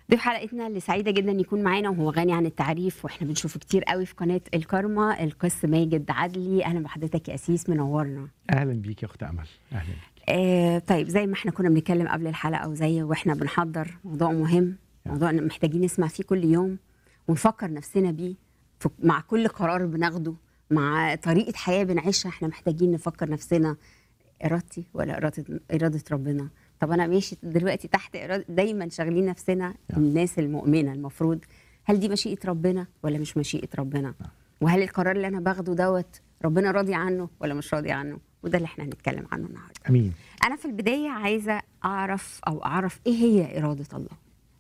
ضيف حلقتنا اللي سعيده جدا يكون معانا وهو غني عن التعريف واحنا بنشوفه كتير قوي في قناه الكارما القس ماجد عدلي اهلا بحضرتك يا اسيس منورنا اهلا بيك يا اخت امل اهلا بيك آه طيب زي ما احنا كنا بنتكلم قبل الحلقه وزي واحنا بنحضر موضوع مهم موضوع محتاجين نسمع فيه كل يوم ونفكر نفسنا بيه في- مع كل قرار بناخده مع طريقه حياه بنعيشها احنا محتاجين نفكر نفسنا ارادتي ولا اراده اراده ربنا طب انا ماشي دلوقتي تحت إرادة دايما شاغلين نفسنا الناس المؤمنه المفروض هل دي مشيئه ربنا ولا مش مشيئه ربنا وهل القرار اللي انا باخده دوت ربنا راضي عنه ولا مش راضي عنه وده اللي احنا هنتكلم عنه النهارده امين انا في البدايه عايزه اعرف او اعرف ايه هي اراده الله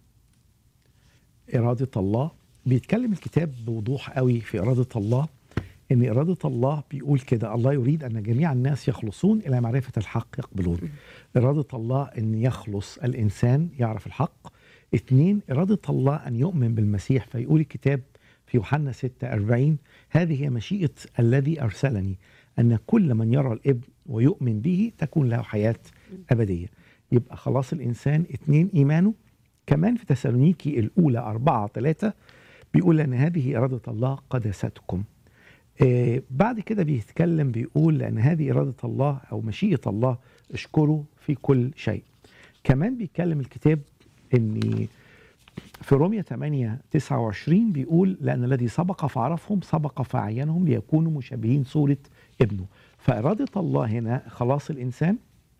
اراده الله بيتكلم الكتاب بوضوح قوي في اراده الله ان اراده الله بيقول كده الله يريد ان جميع الناس يخلصون الى معرفه الحق يقبلون اراده الله ان يخلص الانسان يعرف الحق اثنين اراده الله ان يؤمن بالمسيح فيقول الكتاب في يوحنا 6 40 هذه هي مشيئه الذي ارسلني ان كل من يرى الابن ويؤمن به تكون له حياه ابديه يبقى خلاص الانسان اثنين ايمانه كمان في تسالونيكي الاولى 4 3 بيقول ان هذه اراده الله قداستكم آه بعد كده بيتكلم بيقول لان هذه اراده الله او مشيئه الله اشكره في كل شيء كمان بيتكلم الكتاب ان في رومية 8 29 بيقول لأن الذي سبق فعرفهم سبق فعينهم ليكونوا مشابهين صورة ابنه فإرادة الله هنا خلاص الإنسان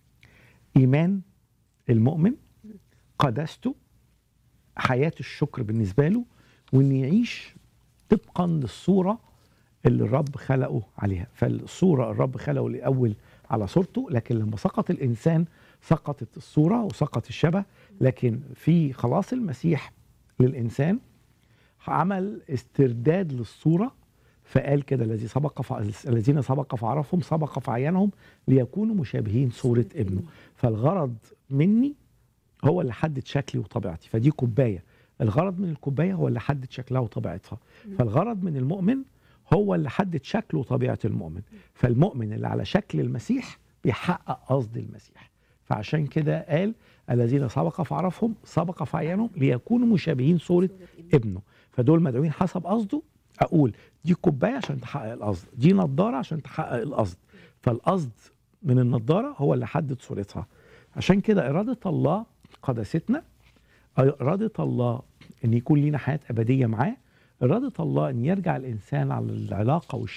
إيمان المؤمن قداسته حياة الشكر بالنسبة له وإن يعيش طبقا للصورة اللي الرب خلقه عليها فالصورة الرب خلقه الأول على صورته لكن لما سقط الإنسان سقطت الصورة وسقط الشبه لكن في خلاص المسيح للإنسان عمل استرداد للصورة فقال كده الذي سبق ف... الذين سبق فعرفهم سبق فعينهم ليكونوا مشابهين صورة ابنه فالغرض مني هو اللي حدد شكلي وطبيعتي فدي كوباية الغرض من الكوباية هو اللي حدد شكلها وطبيعتها فالغرض من المؤمن هو اللي حدد شكله وطبيعة المؤمن فالمؤمن اللي على شكل المسيح بيحقق قصد المسيح فعشان كده قال الذين سبق فعرفهم سبق فعينهم ليكونوا مشابهين صورة ابنه فدول مدعوين حسب قصده اقول دي كوبايه عشان تحقق القصد دي نضاره عشان تحقق القصد فالقصد من النضاره هو اللي حدد صورتها عشان كده اراده الله قداستنا اراده الله ان يكون لينا حياه ابديه معاه اراده الله ان يرجع الانسان على العلاقه